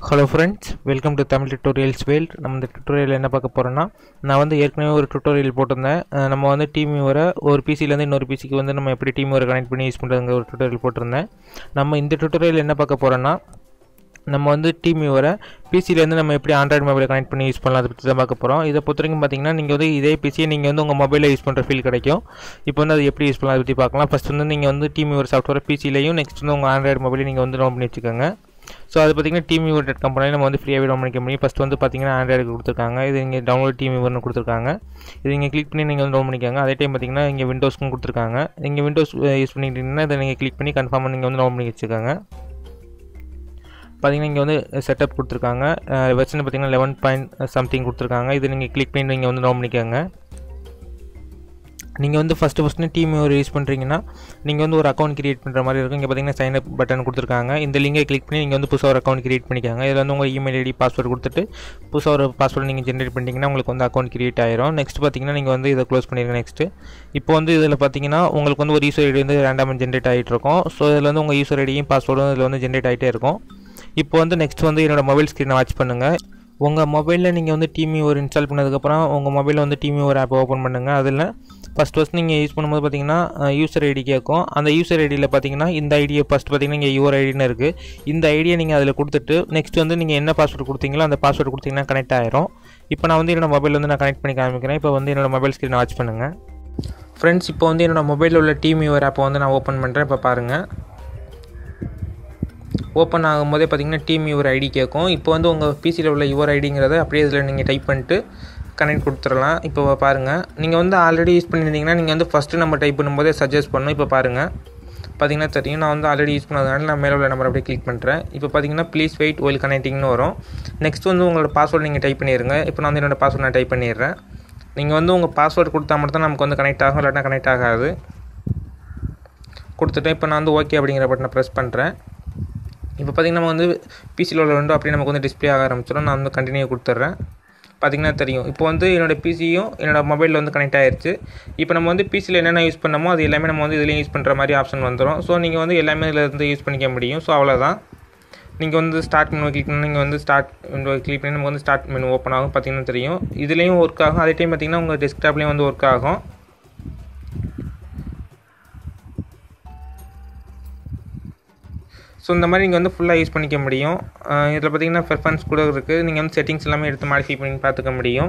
Hello friends welcome to Tamil tutorials world நம்ம இந்த tutorial என்ன பார்க்க போகிறோன்னா நான் வந்து ஏற்கனவே ஒரு டுட்டோரியல் போட்டிருந்தேன் அஹ் நம்ம வந்து டீம் வியூவரை ஒரு பிசிலேருந்து இன்னொரு பிசிக்கு வந்து நம்ம எப்படி டீம் வியூவரை கனெக்ட் பண்ணி யூஸ் பண்ணுறதுங்க ஒரு டுட்டோரியல் போட்டிருந்தேன் நம்ம இந்த டுட்டோரியல் என்ன பார்க்க போகிறோன்னா நம்ம வந்து டீம் வியூவரை பிசிலேருந்து நம்ம எப்படி ஆண்ட்ராய்டு மொபைலை கனெக்ட் பண்ணி யூஸ் பண்ணலாம் அதை பற்றி தான் பார்க்க போகிறோம் இதை பொறுத்த வரைக்கும் பார்த்தீங்கன்னா நீங்கள் வந்து இதே பிசியை நீங்கள் வந்து உங்கள் மொபைலில் யூஸ் பண்ணுற ஃபீல் கிடைக்கும் இப்போ வந்து அது எப்படி யூஸ் பண்ணலாம் அதை பற்றி பார்க்கலாம் ஃபஸ்ட் வந்து நீங்கள் வந்து டீம் வியூவர் சாஃப்ட்வேர் பிசிலையும் நெக்ஸ்ட் வந்து உங்கள் ஆண்ட்ராய்டு மொபைலையும் நீங்கள் வந்து டவுன் பண்ணி வச்சுக்கோங்க ஸோ அது பார்த்தீங்கன்னா டீம் வியூவர் டாட் கம்பெனியில் நம்ம வந்து ஃப்ரீயாகவே டவுன் பண்ணிக்க முடியும் ஃபஸ்ட் வந்து பார்த்தீங்கன்னா ஆண்ட்ராய்டுக்கு கொடுத்துருக்காங்க இது இங்கே டவுன்லோட் டீம் வியூவர்னு கொடுத்துருக்காங்க இது நீங்கள் கிளிக் பண்ணி நீங்கள் வந்து டவுன் பண்ணிக்கோங்க அதே டைம் பார்த்தீங்கன்னா இங்கே விண்டோஸ்க்கும் கொடுத்துருக்காங்க இங்கே விண்டோஸ் யூஸ் பண்ணிக்கிட்டீங்கன்னா இதை நீங்கள் கிளிக் பண்ணி கன்ஃபார்மாக நீங்கள் வந்து டவுன் பண்ணி வச்சுக்கோங்க பார்த்தீங்கன்னா இங்கே வந்து செட்டப் கொடுத்துருக்காங்க வெர்ஷன் பார்த்தீங்கன்னா லெவன் பாயிண்ட் சம்திங் கொடுத்துருக்காங்க இது நீங்கள் கிளிக் பண்ணி நீங்கள் வந்து டவுன் பண்ணிக்கோங்க நீங்கள் வந்து ஃபஸ்ட்டு ஃபஸ்ட்டு டீம் ஒரு யூஸ் பண்ணுறீங்கன்னா நீங்கள் வந்து ஒரு அக்கௌண்ட் கிரியேட் பண்ணுற மாதிரி இருக்கும் இங்கே பார்த்தீங்கன்னா சைன் அப் பட்டன் கொடுத்துருக்காங்க இந்த லிங்கை கிளிக் பண்ணி நீங்கள் வந்து புதுசாக ஒரு அக்கௌண்ட் கிரியேட் பண்ணிக்காங்க இதில் வந்து உங்கள் இமெயில் ஐடி பாஸ்வேர்டு கொடுத்துட்டு புதுசாக ஒரு பாஸ்வேர்டு நீங்கள் ஜென்ரேட் பண்ணிட்டீங்கன்னா உங்களுக்கு வந்து அக்கௌண்ட் கிரியேட் ஆயிரும் நெக்ஸ்ட் பார்த்தீங்கன்னா நீங்கள் வந்து இதை க்ளோஸ் பண்ணிடுங்க நெக்ஸ்ட்டு இப்போ வந்து இதில் பார்த்தீங்கன்னா உங்களுக்கு வந்து ஒரு யூசர் ஐடி வந்து ரேண்டாமல் ஜென்ரேட் ஆகிட்டு இருக்கும் ஸோ இதில் வந்து உங்கள் யூசர் ஐடியும் பாஸ்வேர்டும் இதில் வந்து ஜென்ரேட் ஆகிட்டே இருக்கும் இப்போ வந்து நெக்ஸ்ட் வந்து என்னோடய மொபைல் ஸ்க்ரீனை வாட்ச் பண்ணுங்கள் உங்கள் மொபைலில் நீங்கள் வந்து டீம் ஒரு இன்ஸ்டால் பண்ணதுக்கப்புறம் உங்கள் மொபைலில் வந்து டீம் ஒரு ஆப் ஓப்பன் பண்ணுங்கள் அதில் ஃபஸ்ட் ஃபஸ்ட் நீங்கள் யூஸ் பண்ணும்போது பார்த்தீங்கன்னா யூசர் ஐடி கேட்கும் அந்த யூசர் ஐடியில் பார்த்தீங்கன்னா இந்த ஐடியை ஃபஸ்ட் பார்த்தீங்கன்னா இங்கே யுவர் ஐடின்னு இருக்குது இந்த ஐடியை நீங்கள் அதில் கொடுத்துட்டு நெக்ஸ்ட் வந்து நீங்கள் என்ன பாஸ்வேர்டு கொடுத்தீங்களோ அந்த பாஸ்வேர்டு கொடுத்தீங்கன்னா கனெக்ட் ஆயிரும் இப்போ நான் வந்து என்னோடய மொபைல் வந்து நான் கனெக்ட் பண்ணி காமிக்கிறேன் இப்போ வந்து என்னோடய மொபைல் ஸ்க்ரீனை வாட்ச் பண்ணுங்கள் ஃப்ரெண்ட்ஸ் இப்போ வந்து என்னோடய மொபைலில் உள்ள டீம் யுவர் ஆப்பை வந்து நான் ஓப்பன் பண்ணுறேன் இப்போ பாருங்கள் ஓப்பன் ஆகும்போதே பார்த்தீங்கன்னா டீம் யுவர் ஐடி கேட்கும் இப்போ வந்து உங்கள் பிசியில் உள்ள யுவர் ஐடிங்கிறத அப்படியே இதில் நீங்கள் டைப் பண்ணிட்டு கனெக்ட் கொடுத்துடலாம் இப்போ பாருங்கள் நீங்கள் வந்து ஆல்ரெடி யூஸ் பண்ணியிருந்தீங்கன்னா நீங்கள் வந்து ஃபஸ்ட்டு நம்ம டைப் பண்ணும்போதே சஜஸ்ட் பண்ணணும் இப்போ பாருங்கள் பார்த்தீங்கன்னா தெரியும் நான் வந்து ஆல்ரெடி யூஸ் பண்ணதுனால நான் மேலே உள்ள நம்பர் அப்படியே கிளிக் பண்ணுறேன் இப்போ பார்த்தீங்கன்னா ப்ளீஸ் வெயிட் ஒயில் கனெக்டிங்னு வரும் நெக்ஸ்ட் வந்து உங்களோட பாஸ்வேர்டு நீங்கள் டைப் பண்ணிடுங்க இப்போ நான் வந்து என்னோடய பாஸ்வேர்டு நான் டைப் பண்ணிடுறேன் நீங்கள் வந்து உங்கள் பாஸ்வேர்டு கொடுத்தா மட்டும் தான் நமக்கு வந்து கனெக்ட் ஆகும் இல்லாட்டா கனெக்ட் ஆகாது கொடுத்துட்டு இப்போ நான் வந்து ஓகே அப்படிங்கிற பட்டனை ப்ரெஸ் பண்ணுறேன் இப்போ பார்த்திங்கன்னா நம்ம வந்து பிசியில் உள்ள விண்டோ அப்படியே நமக்கு வந்து டிஸ்பிளே ஆக ஆரம்பிச்சிடும் நான் வந்து கண்டினியூ கொடுத்துட்றேன் பார்த்திங்கன்னா தெரியும் இப்போ வந்து என்னோடய பிசியும் என்னோடய மொபைலில் வந்து கனெக்ட் ஆயிடுச்சு இப்போ நம்ம வந்து பிசியில் என்னென்ன யூஸ் பண்ணமோ அது எல்லாமே நம்ம வந்து இதுலேயும் யூஸ் பண்ணுற மாதிரி ஆப்ஷன் வந்துடும் ஸோ நீங்கள் வந்து எல்லாமே இதில் இருந்து யூஸ் பண்ணிக்க முடியும் ஸோ அவ்வளோதான் நீங்கள் வந்து ஸ்டார்ட் மெனு கிளிக் பண்ணி நீங்கள் வந்து ஸ்டார்ட் விண்டோ கிளிக் பண்ணி நமக்கு வந்து ஸ்டார்ட் மெனு ஓப்பன் ஆகும் பார்த்திங்கன்னா தெரியும் இதுலேயும் ஒர்க் ஆகும் அதே டைம் பார்த்திங்கன்னா உங்கள் டெஸ்க்டாப்லேயும் வந்து ஒர்க் ஆகும் ஸோ இந்த மாதிரி நீங்கள் வந்து ஃபுல்லாக யூஸ் பண்ணிக்க முடியும் இதில் பார்த்தீங்கன்னா பெர்ஃபார்மன்ஸ் கூட இருக்குது நீங்கள் வந்து செட்டிங்ஸ் எல்லாமே எடுத்து மாடிஃபை பண்ணி பார்த்துக்க முடியும்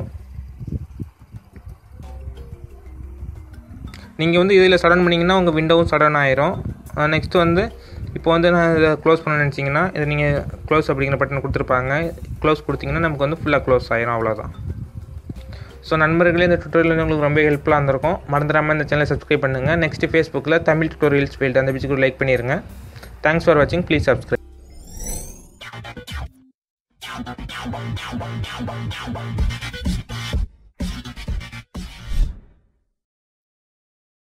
நீங்கள் வந்து இதில் சடன் பண்ணிங்கன்னா உங்கள் விண்டோவும் சடன் ஆயிரும் நெக்ஸ்ட்டு வந்து இப்போ வந்து நான் இதை க்ளோஸ் பண்ண நினச்சிங்கன்னா இதை நீங்கள் க்ளோஸ் அப்படிங்கிற பட்டன் கொடுத்துருப்பாங்க க்ளோஸ் கொடுத்தீங்கன்னா நமக்கு வந்து ஃபுல்லாக க்ளோஸ் ஆயிரும் அவ்வளோதான் ஸோ நண்பர்களே இந்த டுட்டோரியல் உங்களுக்கு ரொம்ப ஹெல்ப்ஃபுல்லாக இருந்திருக்கும் மறந்துடாமல் இந்த சேனலை சப்ஸ்கிரைப் பண்ணுங்கள் நெக்ஸ்ட் ஃபேஸ்புக்கில் தமிழ் டுட்டோரியல்ஸ் ஃபீல்டு அந்த பிச்சுக்கு லைக் பண்ணிடுங்க Thanks for watching. Please subscribe.